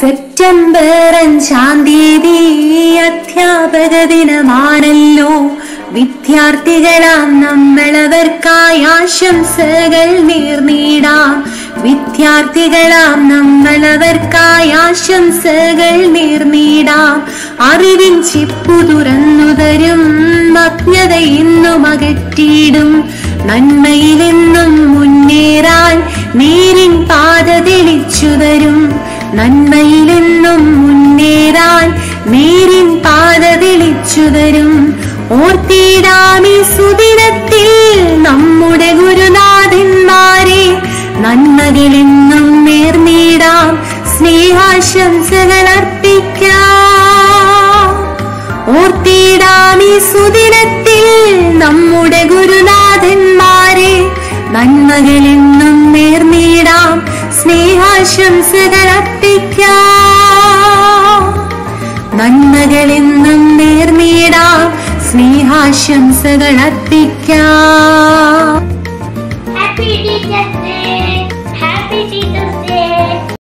September അഞ്ചാം തീയതി അധ്യാപക ദിനമാണല്ലോ വിദ്യാർത്ഥികളാം നമ്മളവർക്കായി ആശംസകൾ നേർന്നിടാം വിദ്യാർത്ഥികളാം നമ്മളവർക്കായി ആശംസകൾ നേർന്നിടാം അറിവിൻ ചിപ്പു തുറന്നു തരും അജ്ഞത ഇന്നും അകറ്റിയിടും നന്മയിലെന്നും മുന്നേറാൻ നേരിൻ പാത തെളിച്ചു തരും നന്മയിലെന്നും മുന്നേറാൻ നേരിൻ പാത തെളിച്ചു തരും ഓർത്തിടാമി സുദിനത്തിൽ നമ്മുടെ ഗുരുനാഥന്മാരെ നന്മകളെന്നും നേർന്നിടാം സ്നേഹാശംസകൾ അർപ്പിക്കാം ഓർത്തിടാമി സുദിനത്തിൽ നമ്മുടെ ഗുരുനാഥന്മാരെ നന്മകളെന്നും നേർന്നിടാം സ്നേഹാശംസകൾ അർപ്പിക്കാം നന്മകളെന്നും നേർന്നിടാം സ്നേഹാശംസകൾ അർപ്പിക്കാം Happy Teacher's Day! Happy Teacher's Day!